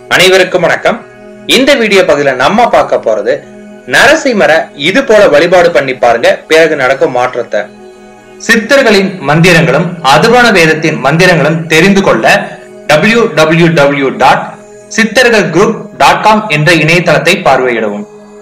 அனைவருக்கும் வணக்கம் இந்த வீடியோ பகுதியில நம்ம பார்க்க போறது நரசிம்மரை இது போல வழிபாடு பண்ணி பாருங்க பிறகு நடக்கும் மாற்றத்தை சித்தர்களின் மந்திரங்களும் அதுவன வேதத்தின் மந்திரங்களும் தெரிந்து கொள்ள டபிள்யூ டபிள்யூ டபிள்யூ டாட் சித்தர்கள் குரூப் டாட் காம் என்ற இணையதளத்தை பார்வையிடவும்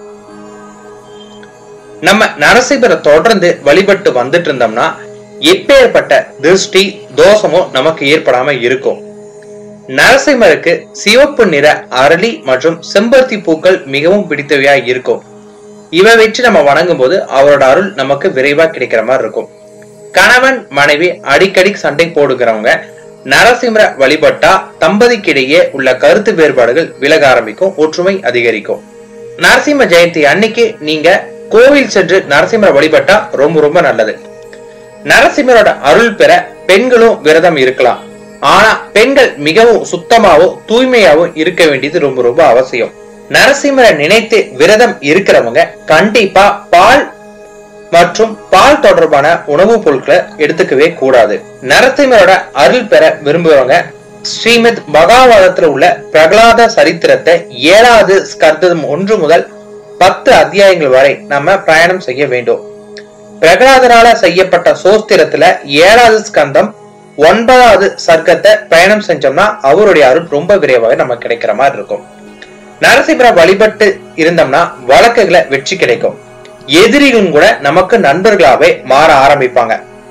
நம்ம நரசிம்மரை தொடர்ந்து வழிபட்டு வந்துட்டு இருந்தோம்னா எப்பேற்பட்ட திருஷ்டி தோஷமும் நமக்கு ஏற்படாம இருக்கும் நரசிம்மருக்கு சிவப்பு நிற அரளி மற்றும் செம்பருத்தி பூக்கள் மிகவும் பிடித்தவையா இருக்கும் இவை வச்சு நம்ம வணங்கும் போது அவரோட அருள் நமக்கு விரைவா கிடைக்கிற மாதிரி இருக்கும் கணவன் மனைவி அடிக்கடி சண்டை போடுகிறவங்க நரசிம்மரை வழிபட்டா தம்பதிக்கிடையே உள்ள கருத்து வேறுபாடுகள் விலக ஆரம்பிக்கும் ஒற்றுமை அதிகரிக்கும் நரசிம்ம ஜெயந்தி அன்னைக்கு நீங்க கோவில் சென்று நரசிம்மரை வழிபட்டா ரொம்ப ரொம்ப நல்லது நரசிம்மரோட அருள் பெற பெண்களும் விரதம் இருக்கலாம் ஆனா பெண்கள் மிகவும் சுத்தமாவும் தூய்மையாவும் இருக்க வேண்டியது ரொம்ப ரொம்ப அவசியம் நரசிம்மரை நினைத்து விரதம் இருக்கிறவங்க கண்டிப்பா பால் மற்றும் பால் தொடர்பான உணவுப் பொருட்களை எடுத்துக்கவே கூடாது நரசிம்மரோட அருள் பெற விரும்புறவங்க ஸ்ரீமத் பகவாதத்துல உள்ள பிரகலாத சரித்திரத்தை ஏழாவது ஸ்கர்தம் ஒன்று முதல் பத்து அத்தியாயங்கள் வரை நம்ம பிரயாணம் செய்ய வேண்டும் பிரகலாதரால செய்யப்பட்ட சோஸ்திரத்துல ஏழாவது ஸ்கந்தம் ஒன்பதாவது சர்க்கத்தை பயணம் செஞ்சோம்னா அவருடைய அருள் ரொம்ப விரைவாக நமக்கு கிடைக்கிற மாதிரி இருக்கும் நரசிம்மரை வழிபட்டு இருந்தோம்னா வழக்குகளை வெற்றி கிடைக்கும் எதிரிகளும் கூட நமக்கு நண்பர்களாவே மாற ஆரம்பிப்பாங்க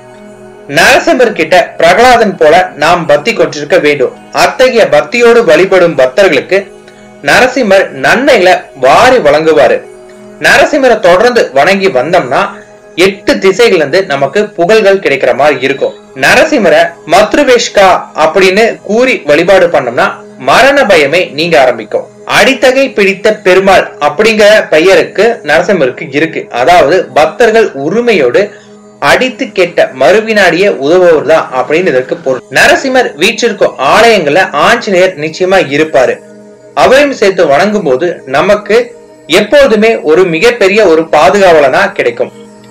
நரசிம்மர் கிட்ட பிரகலாதன் போல நாம் பக்தி கொண்டிருக்க வேண்டும் அத்தகைய பக்தியோடு வழிபடும் பக்தர்களுக்கு நரசிம்மர் நன்மைகளை வாரி வழங்குவாரு நரசிம்மரை தொடர்ந்து வணங்கி வந்தோம்னா எட்டு திசைகள் இருந்து நமக்கு புகழ்கள் கிடைக்கிற மாதிரி இருக்கும் நரசிம்மரை மத்ருவேஷ்கா அப்படின்னு கூறி வழிபாடு பண்ணோம்னா மரண பயமே நீங்க ஆரம்பிக்கும் அடித்தகை பிடித்த பெருமாள் அப்படிங்கிற பெயருக்கு நரசிம்மருக்கு இருக்கு அதாவது பக்தர்கள் உரிமையோடு அடித்து கேட்ட மறுவினாடியே உதவுவர் தான் அப்படின்னு இதற்கு பொருள் நரசிம்மர் வீற்றிருக்கும் ஆலயங்கள்ல ஆஞ்சநேயர் நிச்சயமா இருப்பாரு அவரையும் சேர்த்து வணங்கும் போது நமக்கு எப்போதுமே ஒரு மிகப்பெரிய ஒரு பாதுகாவலனா கிடைக்கும்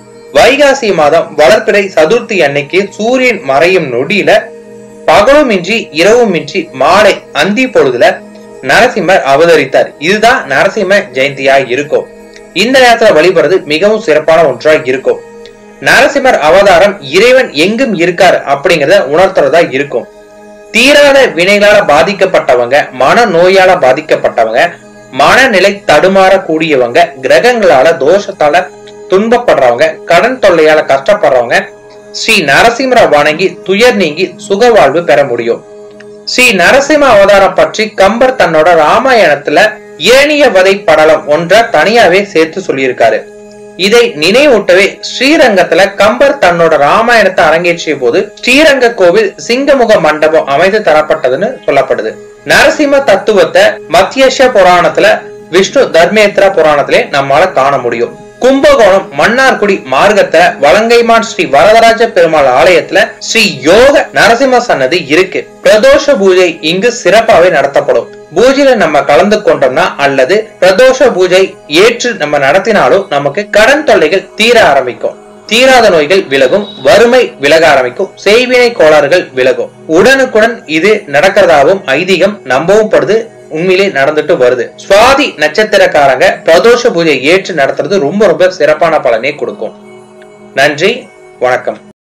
வைகாசி மாதம் வளர்ப்பிறை சதுர்த்தி அன்னைக்கு சூரியன் மறையும் நொடியில பகலுமின்றி இரவுமின்றி மாலை அந்தி பொழுதுல நரசிம்மர் அவதரித்தார் இதுதான் நரசிம்ம ஜெயந்தியா இருக்கும் இந்த நேரத்துல வழிபடுறது மிகவும் சிறப்பான ஒன்றா இருக்கும் நரசிம்மர் அவதாரம் இறைவன் எங்கும் இருக்கார் அப்படிங்கறத உணர்த்துறதா இருக்கும் தீராத வினைகளால பாதிக்கப்பட்டவங்க மன நோயால பாதிக்கப்பட்டவங்க மனநிலை தடுமாற கூடியவங்க கிரகங்களால தோஷத்தால துன்பப்படுறவங்க கடன் தொல்லையால கஷ்டப்படுறவங்க ஸ்ரீ நரசிம்மரை வணங்கி துயர் நீங்கி சுக வாழ்வு பெற முடியும் ஸ்ரீ நரசிம்ம அவதாரம் பற்றி கம்பர் தன்னோட ராமாயணத்துல ஏனிய வதை படலம் ஒன்ற தனியாவே சேர்த்து சொல்லியிருக்காரு இதை நினைவூட்டவே ஸ்ரீரங்கத்துல கம்பர் தன்னோட ராமாயணத்தை அரங்கேற்றிய போது ஸ்ரீரங்க கோவில் சிங்கமுக மண்டபம் அமைத்து தரப்பட்டதுன்னு சொல்லப்படுது நரசிம்ம தத்துவத்தை மத்தியஷ புராணத்துல விஷ்ணு தர்மேந்திரா புராணத்திலே நம்மால காண முடியும் கும்பகோணம் மன்னார்குடி மார்க்கத்துல வலங்கைமான் ஸ்ரீ வரதராஜ பெருமாள் ஆலயத்துல ஸ்ரீ யோக நரசிம்ம சன்னதி இருக்கு பிரதோஷ பூஜை இங்கு சிறப்பாவே நடத்தப்படும் பூஜையில நம்ம கலந்து கொண்டோம்னா அல்லது பிரதோஷ பூஜை ஏற்று நம்ம நடத்தினாலும் நமக்கு கடன் தொல்லைகள் தீர ஆரம்பிக்கும் தீராத நோய்கள் விலகும் வறுமை விலக ஆரம்பிக்கும் செய்வினை கோளாறுகள் விலகும் உடனுக்குடன் இது நடக்கிறதாவும் ஐதீகம் நம்பவும் படுது உண்மையிலே நடந்துட்டு வருது சுவாதி நட்சத்திரக்காரங்க பிரதோஷ பூஜை ஏற்று நடத்துறது ரொம்ப ரொம்ப சிறப்பான பலனை கொடுக்கும் நன்றி வணக்கம்